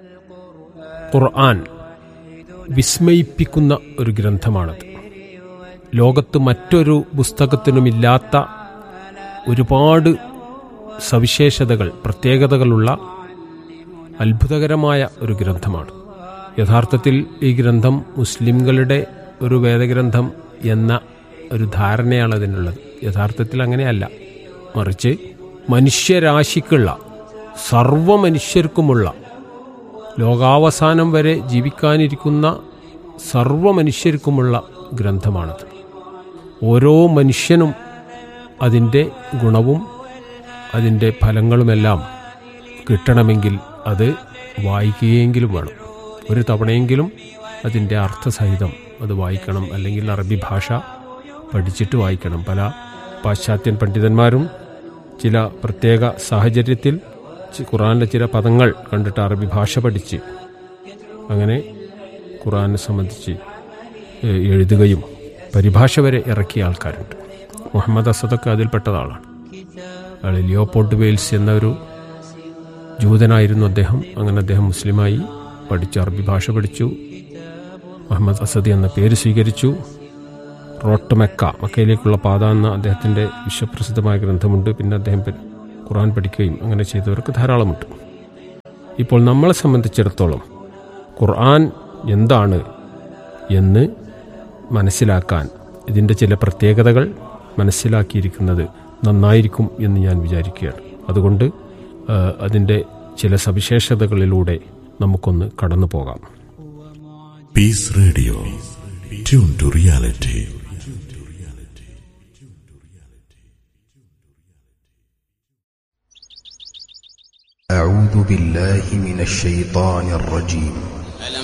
ഖുർആൻ വിസ്മയിപ്പിക്കുന്ന ഒരു ഗ്രന്ഥമാണത് ലോകത്ത് മറ്റൊരു പുസ്തകത്തിനുമില്ലാത്ത ഒരുപാട് സവിശേഷതകൾ പ്രത്യേകതകളുള്ള അത്ഭുതകരമായ ഒരു ഗ്രന്ഥമാണ് യഥാർത്ഥത്തിൽ ഈ ഗ്രന്ഥം മുസ്ലിംകളുടെ ഒരു വേദഗ്രന്ഥം എന്ന ഒരു ധാരണയാണ് അതിനുള്ളത് യഥാർത്ഥത്തിൽ അങ്ങനെയല്ല മറിച്ച് മനുഷ്യരാശിക്കുള്ള സർവ മനുഷ്യർക്കുമുള്ള ലോകാവസാനം വരെ ജീവിക്കാനിരിക്കുന്ന സർവ മനുഷ്യർക്കുമുള്ള ഗ്രന്ഥമാണത് ഓരോ മനുഷ്യനും അതിൻ്റെ ഗുണവും അതിൻ്റെ ഫലങ്ങളുമെല്ലാം കിട്ടണമെങ്കിൽ അത് വായിക്കുകയെങ്കിലും വേണം ഒരു തവണയെങ്കിലും അതിൻ്റെ അർത്ഥസഹിതം അത് വായിക്കണം അല്ലെങ്കിൽ അറബി ഭാഷ പഠിച്ചിട്ട് വായിക്കണം പല പാശ്ചാത്യൻ പണ്ഡിതന്മാരും ചില പ്രത്യേക സാഹചര്യത്തിൽ ചി- ഖുറാനിലെ ചില പദങ്ങൾ കണ്ടിട്ട് അറബി ഭാഷ പഠിച്ച് അങ്ങനെ ഖുറാനെ സംബന്ധിച്ച് ഏഹ്, എഴുതുകയും പരിഭാഷ വരെ ഇറക്കിയ ആൾക്കാരുണ്ട് മുഹമ്മദ് അസദൊക്കെ അതിൽപ്പെട്ടതാണ് അയാൾ ലിയോപോൾട്ട് വെയിൽസ് എന്ന ഒരു ജൂതനായിരുന്നു അദ്ദേഹം അങ്ങനെ അദ്ദേഹം മുസ്ലിമായി പഠിച്ചു അറബി ഭാഷ പഠിച്ചു മുഹമ്മദ് അസദി എന്ന പേര് സ്വീകരിച്ചു റോട്ട് മെക്ക മക്കയിലേക്കുള്ള പാത എന്ന അദ്ദേഹത്തിൻ്റെ വിശ്വപ്രസിദ്ധമായ ഗ്രന്ഥമുണ്ട് പിന്നെ അദ്ദേഹം പി- ഖുറാൻ പഠിക്കുകയും അങ്ങനെ ചെയ്തവർക്ക് ധാരാളമുണ്ട് ഇപ്പോൾ നമ്മളെ സംബന്ധിച്ചിടത്തോളം ഖുർആൻ എന്താണ് എന്ന് മനസ്സിലാക്കാൻ ഇതിൻ്റെ ചില പ്രത്യേകതകൾ മനസ്സിലാക്കിയിരിക്കുന്നത് നന്നായിരിക്കും എന്ന് ഞാൻ വിചാരിക്കുകയാണ് അതുകൊണ്ട് ആ, അതിൻ്റെ ചില സവിശേഷതകളിലൂടെ നമുക്കൊന്ന് കടന്നു പോകാം Peace Radio. Tune to reality. أعوذ بالله من الشيطان الرجيم